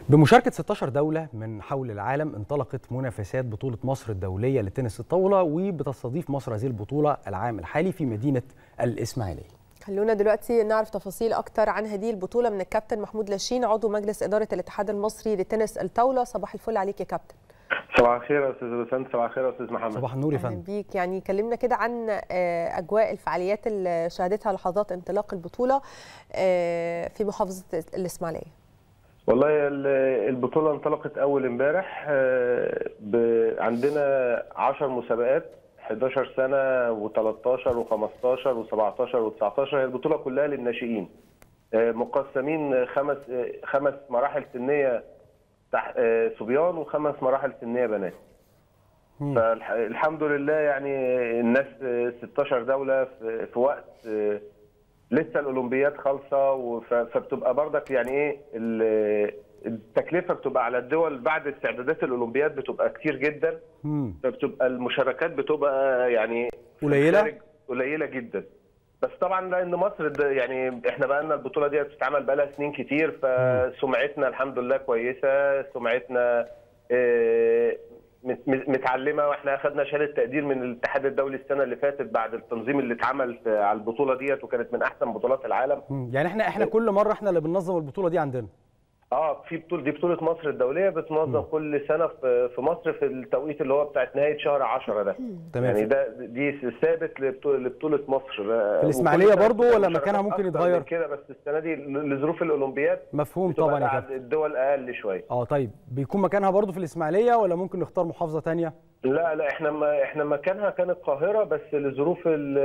بمشاركة 16 دولة من حول العالم انطلقت منافسات بطولة مصر الدولية لتنس الطاولة وبتستضيف مصر هذه البطولة العام الحالي في مدينة الإسماعيلية خلونا دلوقتي نعرف تفاصيل أكتر عن هذه البطولة من الكابتن محمود لاشين عضو مجلس إدارة الاتحاد المصري لتنس الطاولة صباح الفل عليك يا كابتن صباح الخير يا استاذ بسنت صباح الخير يا استاذ محمد صباح النور يا أهلا فندم بيك يعني كلمنا كده عن آه، أجواء الفعاليات اللي شهدتها لحظات انطلاق البطولة آه، في محافظة الإسماعيلية والله ال- البطوله انطلقت اول امبارح آه، ب- عندنا 10 مسابقات 11 سنه و13 و15 و17 و19 هي البطوله كلها للناشئين آه، مقسمين خمس آه، خمس مراحل سنيه تح- آه، صبيان وخمس مراحل سنيه بنات مم. فالحمد لله يعني الناس آه، 16 دوله في في وقت آه، لسه الاولمبياد خالصه وف- فبتبقى برضك يعني ايه ال- التكلفه بتبقى على الدول بعد استعدادات الاولمبياد بتبقى كتير جدا مم. فبتبقى المشاركات بتبقى يعني قليلة؟ خارج- قليله جدا بس طبعا لان مصر ده يعني احنا بقى لنا البطوله دي بتتعمل بقى لها سنين كتير فسمعتنا الحمد لله كويسه سمعتنا آه، مت- مت- متعلمه واحنا اخذنا شهاده تقدير من الاتحاد الدولي السنه اللي فاتت بعد التنظيم اللي اتعمل في- على البطوله ديت وكانت من احسن بطولات العالم مم. يعني احنا احنا كل مرة احنا اللي بننظم البطولة دي عندنا اه في بطوله دي بطوله مصر الدوليه بتنظم كل سنه في في مصر في التوقيت اللي هو بتاعت نهايه شهر 10 ده تمام. يعني ده دي ثابت لبطوله لبطولة مصر في الإسماعيلية برضو ولا مكانها ممكن يتغير؟ كده بس السنه دي لظروف الاولمبياد مفهوم بتبقى طبعا يا بعد كابتن الدول اقل شويه اه طيب بيكون مكانها برضو في الإسماعيلية ولا ممكن نختار محافظة تانية لا لا احنا ما احنا مكانها كان القاهره بس لظروف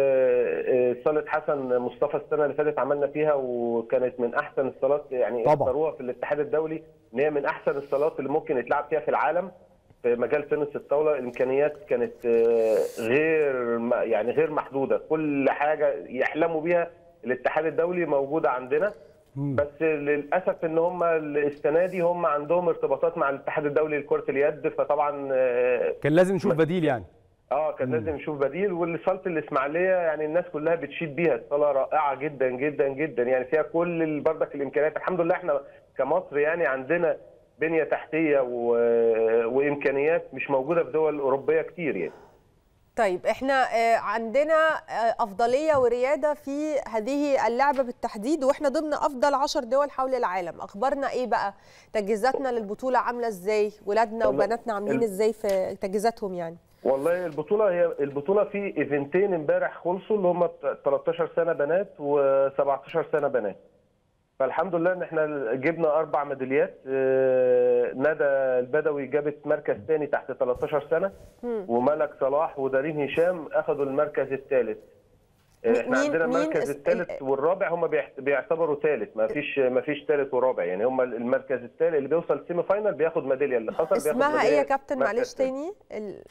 ال- صاله حسن مصطفى السنه اللي فاتت عملنا فيها وكانت من احسن الصالات يعني طبعا. اختاروها في الاتحاد الدولي ان هي من احسن الصالات اللي ممكن يتلعب فيها في العالم في مجال تنس الطاوله الامكانيات كانت آه، غير م- يعني غير محدوده كل حاجه يحلموا بيها الاتحاد الدولي موجوده عندنا مم. بس للاسف ان هم السنه دي هم عندهم ارتباطات مع الاتحاد الدولي لكره اليد فطبعا آه، كان لازم نشوف بديل يعني اه كان لازم نشوف بديل والصاله الاسماعيليه يعني الناس كلها بتشيد بيها الصاله رائعه جدا جدا جدا يعني فيها كل ال- برضك الامكانيات الحمد لله احنا كمصر يعني عندنا بنيه تحتيه و... وامكانيات مش موجوده في دول اوروبيه كتير يعني طيب احنا آه، عندنا آه، أفضلية وريادة في هذه اللعبة بالتحديد واحنا ضمن أفضل عشر دول حول العالم أخبارنا إيه بقى تجهيزاتنا للبطولة عاملة إزاي ولادنا والله وبناتنا عاملين ال- إزاي في تجهيزاتهم يعني والله البطوله هي البطوله في ايفنتين امبارح خلصوا اللي هم 13 سنه بنات و17 سنه بنات فالحمد لله ان احنا جبنا اربع ميداليات آه، ندى البدوي جابت مركز ثاني تحت 13 سنه مم. وملك صلاح ودارين هشام اخذوا المركز الثالث مين- احنا عندنا مين المركز اس- الثالث ال- والرابع هم بيحت- بيعتبروا ثالث ما فيش ما فيش ثالث ورابع يعني هم المركز الثالث اللي بيوصل سيمي فاينل بياخد ميداليه اللي خسر بياخد اسمها إيه ميدالية يا كابتن مركز معلش تاني. تاني ال-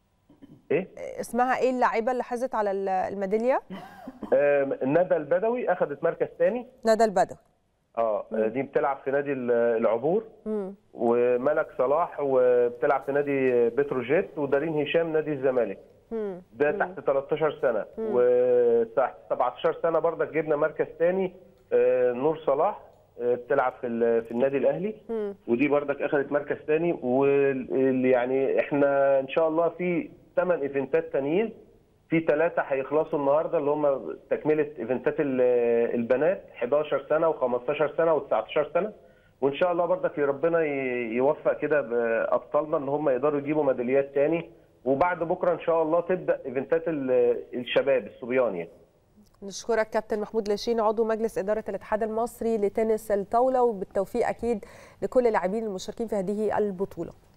ايه اسمها إيه اللاعبة اللي حازت على ال- الميدالية آه، ندى البدوي اخذت مركز ثاني ندى البدوي اه دي بتلعب في نادي ال- العبور مم. وملك صلاح وبتلعب في نادي بتروجيت ودارين هشام نادي الزمالك مم. ده تحت 13 سنه وتحت 17 سنه برضك جبنا مركز ثاني نور صلاح آه، بتلعب في ال- في النادي الاهلي مم. ودي برضك اخذت مركز ثاني واللي يعني احنا ان شاء الله في ثمان ايفنتات تانيين في ثلاثه هيخلصوا النهارده اللي هم تكمله ايفنتات ال- البنات 11 سنه و15 سنه و19 سنه وان شاء الله برضك ربنا ي- يوفق كده بابطالنا ان هم يقدروا يجيبوا ميداليات تاني وبعد بكره ان شاء الله تبدا ايفنتات ال- الشباب الصبيان يعني نشكرك كابتن محمود لاشين عضو مجلس إدارة الاتحاد المصري لتنس الطاولة وبالتوفيق أكيد لكل اللاعبين المشاركين في هذه البطولة